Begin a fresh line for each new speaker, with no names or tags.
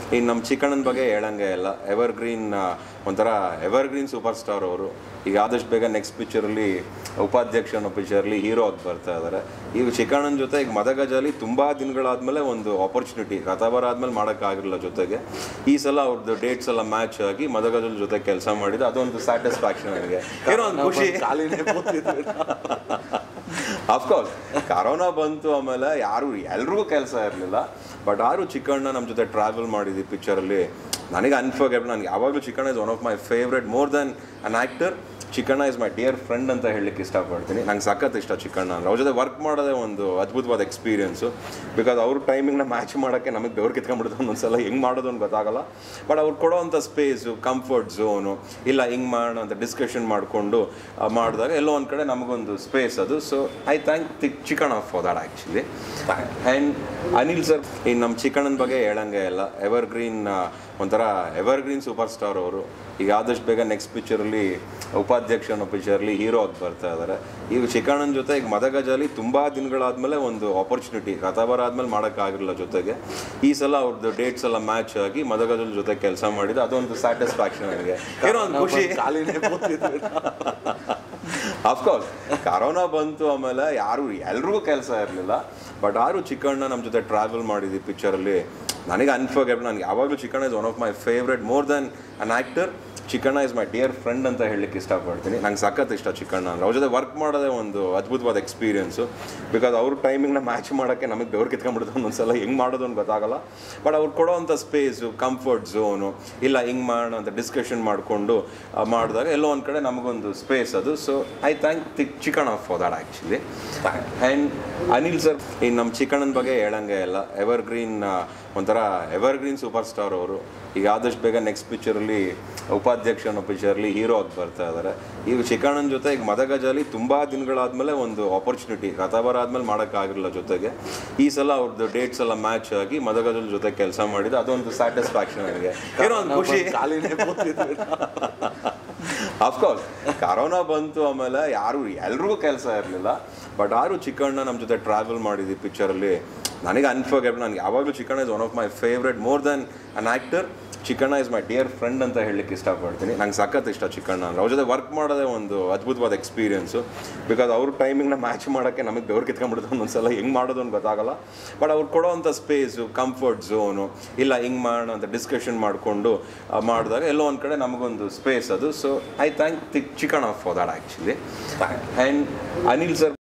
ಇನ್ನು ನಮ್ಮ ಚಿಕ್ಕಣ್ಣನ ಬಗ್ಗೆ ಹೇಳಂಗೆ ಇಲ್ಲ ಎವರ್ ಗ್ರೀನ್ ಒಂಥರ ಎವರ್ ಗ್ರೀನ್ ಸೂಪರ್ ಸ್ಟಾರ್ ಅವರು ಈಗ ಆದಷ್ಟು ಬೇಗ ನೆಕ್ಸ್ಟ್ ಪಿಕ್ಚರಲ್ಲಿ ಉಪಾಧ್ಯಕ್ಷ ಅನ್ನೋ ಪಿಕ್ಚರ್ಲಿ ಹೀರೋ ಆಗಿ ಬರ್ತಾ ಇದ್ದಾರೆ ಈಗ ಚಿಕ್ಕಣ್ಣನ ಜೊತೆ ಈಗ ಮದಗಜಲ್ಲಿ ತುಂಬ ದಿನಗಳಾದಮೇಲೆ ಒಂದು ಆಪರ್ಚುನಿಟಿ ಕಥಾಬರ ಆದಮೇಲೆ ಮಾಡೋಕ್ಕಾಗಿರಲಿಲ್ಲ ಜೊತೆಗೆ ಈ ಸಲ ಅವ್ರದ್ದು ಡೇಟ್ಸ್ ಎಲ್ಲ ಮ್ಯಾಚ್ ಆಗಿ ಮದಗಜಲ್ ಜೊತೆ ಕೆಲಸ ಮಾಡಿದ್ದು ಅದೊಂದು ಸ್ಯಾಟಿಸ್ಫ್ಯಾಕ್ಷನ್ ನನಗೆ ಏನೋ ಒಂದು ಖುಷಿ
ಖಾಲಿನೇ ಕೂತಿದ್ವಿ
ಅಫ್ಕೋರ್ಸ್ ಕರೋನಾ ಬಂತು ಆಮೇಲೆ ಯಾರು ಎಲ್ರಿಗೂ ಕೆಲಸ ಇರಲಿಲ್ಲ ಬಟ್ ಯಾರು ಚಿಕ್ಕಣ್ಣ ನಮ್ಮ ಜೊತೆ ಟ್ರಾವೆಲ್ ಮಾಡಿದ್ವಿ ಪಿಕ್ಚರಲ್ಲಿ ನನಗೆ ಅನ್ಫರ್ಗೆಬಲ್ ನನಗೆ ಯಾವಾಗಲೂ Chikkanna is one of my favourite more than an actor Chikkanna is my dear friend ಅಂತ ಹೇಳಲಿಕ್ಕೆ ಇಷ್ಟಪಡ್ತೀನಿ ನಂಗೆ ಸಖತ್ ಇಷ್ಟ ಚಿಕ್ಕಣ್ಣ ಅಂದ್ರೆ ಅವ್ರ ಜೊತೆ ವರ್ಕ್ ಮಾಡೋದೇ ಒಂದು ಅದ್ಭುತವಾದ ಎಕ್ಸ್ಪೀರಿಯನ್ಸು ಬಿಕಾಸ್ ಅವ್ರ ಟೈಮಿಂಗ್ನ ಮ್ಯಾಚ್ ಮಾಡೋಕ್ಕೆ ನಮಗೆ ಬೆವ್ರು ಕಿತ್ಕೊಂಡ್ಬಿಡುತ್ತೆ ಒಂದೊಂದ್ಸಲ ಹೆಂಗೆ ಮಾಡೋದು ಅಂತ ಗೊತ್ತಾಗಲ್ಲ ಬಟ್ ಅವ್ರು ಕೊಡೋವಂಥ ಸ್ಪೇಸು ಕಂಫರ್ಟ್ ಝೋನು ಇಲ್ಲ ಹಿಂಗೆ ಮಾಡೋಣ ಅಂತ ಡಿಸ್ಕಷನ್ ಮಾಡಿಕೊಂಡು ಮಾಡಿದಾಗ ಎಲ್ಲೋ ಒಂದು ಕಡೆ ನಮಗೊಂದು ಸ್ಪೇಸ್ ಅದು so I thank the chicken of for that actually and Anil sir ಇನ್ನು ನಮ್ಮ ಚಿಕಣ್ಣನ ಬಗ್ಗೆ ಹೇಳಂಗೆ ಇಲ್ಲ ಎವರ್ ಗ್ರೀನ್ ಒಂಥರ ಎವರ್ ಗ್ರೀನ್ ಸೂಪರ್ ಸ್ಟಾರ್ ಅವರು ಈಗ ಆದಷ್ಟು ಬೇಗ ನೆಕ್ಸ್ಟ್ ಪಿಕ್ಚರಲ್ಲಿ ಉಪಾಧ್ಯಕ್ಷ ಅನ್ನೋ ಪಿಕ್ಚರ್ಲಿ ಹೀರೋ ಆಗಿ ಬರ್ತಾ ಇದ್ದಾರೆ ಈಗ ಚಿಕ್ಕಣ್ಣನ ಜೊತೆ ಈಗ ಮದಗಜಲ್ಲಿ ತುಂಬ ದಿನಗಳಾದಮೇಲೆ ಒಂದು ಆಪರ್ಚುನಿಟಿ ಕಥಾಬರ ಆದಮೇಲೆ ಮಾಡೋಕ್ಕಾಗಿರಲಿಲ್ಲ ಜೊತೆಗೆ ಈ ಸಲ ಅವ್ರದ್ದು ಡೇಟ್ಸ್ ಎಲ್ಲ ಮ್ಯಾಚ್ ಆಗಿ ಮದಗಜಲ್ ಜೊತೆ ಕೆಲಸ ಮಾಡಿದ್ದು ಅದೊಂದು ಸ್ಯಾಟಿಸ್ಫ್ಯಾಕ್ಷನ್ ನನಗೆ ಏನೋ ಒಂದು ಖುಷಿ
ಖಾಲಿನೇ ಕೂತಿದ್ವಿ
ಅಫ್ಕೋರ್ಸ್ ಕರೋನಾ ಬಂತು ಆಮೇಲೆ ಯಾರು ಎಲ್ರಿಗೂ ಕೆಲಸ ಇರಲಿಲ್ಲ ಬಟ್ ಯಾರು ಚಿಕ್ಕಣ್ಣ ನಮ್ಮ ಜೊತೆ ಟ್ರಾವೆಲ್ ಮಾಡಿದ್ವಿ ಪಿಕ್ಚರಲ್ಲಿ ನನಗೆ ಅನ್ಫರ್ಗೆಬಲ್ ನನಗೆ ಯಾವಾಗಲೂ Chikkanna is one of my favourite more than an actor Chikkanna is my dear friend ಅಂತ ಹೇಳಲಿಕ್ಕೆ ಇಷ್ಟಪಡ್ತೀನಿ ನಂಗೆ ಸಖತ್ ಇಷ್ಟ ಚಿಕ್ಕಣ್ಣ ಅಂದ್ರೆ ಅವ್ರ ಜೊತೆ ವರ್ಕ್ ಮಾಡೋದೇ ಒಂದು ಅದ್ಭುತವಾದ ಎಕ್ಸ್ಪೀರಿಯನ್ಸು ಬಿಕಾಸ್ ಅವ್ರ ಟೈಮಿಂಗ್ನ ಮ್ಯಾಚ್ ಮಾಡೋಕ್ಕೆ ನಮಗೆ ಬೆವ್ರು ಕಿತ್ಕೊಂಡ್ಬಿಡುತ್ತೆ ಒಂದೊಂದ್ಸಲ ಹೆಂಗೆ ಮಾಡೋದು ಅಂತ ಗೊತ್ತಾಗಲ್ಲ ಬಟ್ ಅವ್ರು ಕೊಡೋವಂಥ ಸ್ಪೇಸು ಕಂಫರ್ಟ್ ಝೋನು ಇಲ್ಲ ಹಿಂಗೆ ಮಾಡೋಣ ಅಂತ ಡಿಸ್ಕಷನ್ ಮಾಡಿಕೊಂಡು ಮಾಡಿದಾಗ ಎಲ್ಲೋ ಒಂದು ಕಡೆ ನಮಗೊಂದು ಸ್ಪೇಸ್ ಅದು so I thank the chicken of for that actually and Anil sir ಇನ್ನು ನಮ್ಮ ಚಿಕ್ಕಣ್ಣನ ಬಗ್ಗೆ ಹೇಳಂಗೆ ಇಲ್ಲ ಎವರ್ ಗ್ರೀನ್ ಒಂಥರ ಎವರ್ ಗ್ರೀನ್ ಸೂಪರ್ ಸ್ಟಾರ್ ಅವರು ಈಗ ಆದಷ್ಟು ಬೇಗ ನೆಕ್ಸ್ಟ್ ಪಿಕ್ಚರಲ್ಲಿ ಉಪಾಧ್ಯಕ್ಷ ಅನ್ನೋ ಪಿಕ್ಚರ್ಲಿ ಹೀರೋ ಆಗಿ ಬರ್ತಾ ಇದ್ದಾರೆ ಈಗ ಚಿಕ್ಕಣ್ಣನ ಜೊತೆ ಈಗ ಮದಗಜಲ್ಲಿ ತುಂಬ ದಿನಗಳಾದಮೇಲೆ ಒಂದು ಆಪರ್ಚುನಿಟಿ ಕಥಾಬರ ಆದಮೇಲೆ ಮಾಡೋಕ್ಕಾಗಿರಲಿಲ್ಲ ಜೊತೆಗೆ ಈ ಸಲ ಅವ್ರದ್ದು ಡೇಟ್ಸ್ ಎಲ್ಲ ಮ್ಯಾಚ್ ಆಗಿ ಮದಗಜಲ್ ಜೊತೆ ಕೆಲಸ ಮಾಡಿದ್ದು ಅದೊಂದು ಸ್ಯಾಟಿಸ್ಫ್ಯಾಕ್ಷನ್ ನನಗೆ ಏನೋ ಒಂದು ಖುಷಿ
ಖಾಲಿನೇ ಕೂತಿದ್ವಿ
ಅಫ್ಕೋರ್ಸ್ ಕರೋನಾ ಬಂತು ಆಮೇಲೆ ಯಾರು ಎಲ್ರಿಗೂ ಕೆಲಸ ಇರಲಿಲ್ಲ ಬಟ್ ಯಾರು ಚಿಕ್ಕಣ್ಣ ನಮ್ಮ ಜೊತೆ ಟ್ರಾವೆಲ್ ಮಾಡಿದ್ವಿ ಪಿಕ್ಚರಲ್ಲಿ ನನಗೆ ಅನ್ಫರ್ಗೆಬಲ್ ನನಗೆ ಯಾವಾಗಲೂ Chikkanna is one of my favourite more than an actor Chikkanna is my dear friend ಅಂತ ಹೇಳಲಿಕ್ಕೆ ಇಷ್ಟಪಡ್ತೀನಿ ನಂಗೆ ಸಖತ್ ಇಷ್ಟ ಚಿಕ್ಕಣ್ಣ ಅಂದ್ರೆ ಅವ್ರ ಜೊತೆ ವರ್ಕ್ ಮಾಡೋದೇ ಒಂದು ಅದ್ಭುತವಾದ ಎಕ್ಸ್ಪೀರಿಯನ್ಸು ಬಿಕಾಸ್ ಅವ್ರ ಟೈಮಿಂಗ್ನ ಮ್ಯಾಚ್ ಮಾಡೋಕ್ಕೆ ನಮಗೆ ಬೆವ್ರು ಕಿತ್ಕೊಂಡ್ಬಿಡುತ್ತೆ ಒಂದೊಂದ್ಸಲ ಹೆಂಗೆ ಮಾಡೋದು ಅಂತ ಗೊತ್ತಾಗಲ್ಲ ಬಟ್ ಅವ್ರು ಕೊಡೋವಂಥ ಸ್ಪೇಸು ಕಂಫರ್ಟ್ ಝೋನು ಇಲ್ಲ ಹಿಂಗೆ ಮಾಡೋಣ ಅಂತ ಡಿಸ್ಕಷನ್ ಮಾಡಿಕೊಂಡು ಮಾಡಿದಾಗ ಎಲ್ಲೋ ಒಂದು ಕಡೆ ನಮಗೊಂದು ಸ್ಪೇಸ್ ಅದು so I thank the chicken of for that actually and Anil sir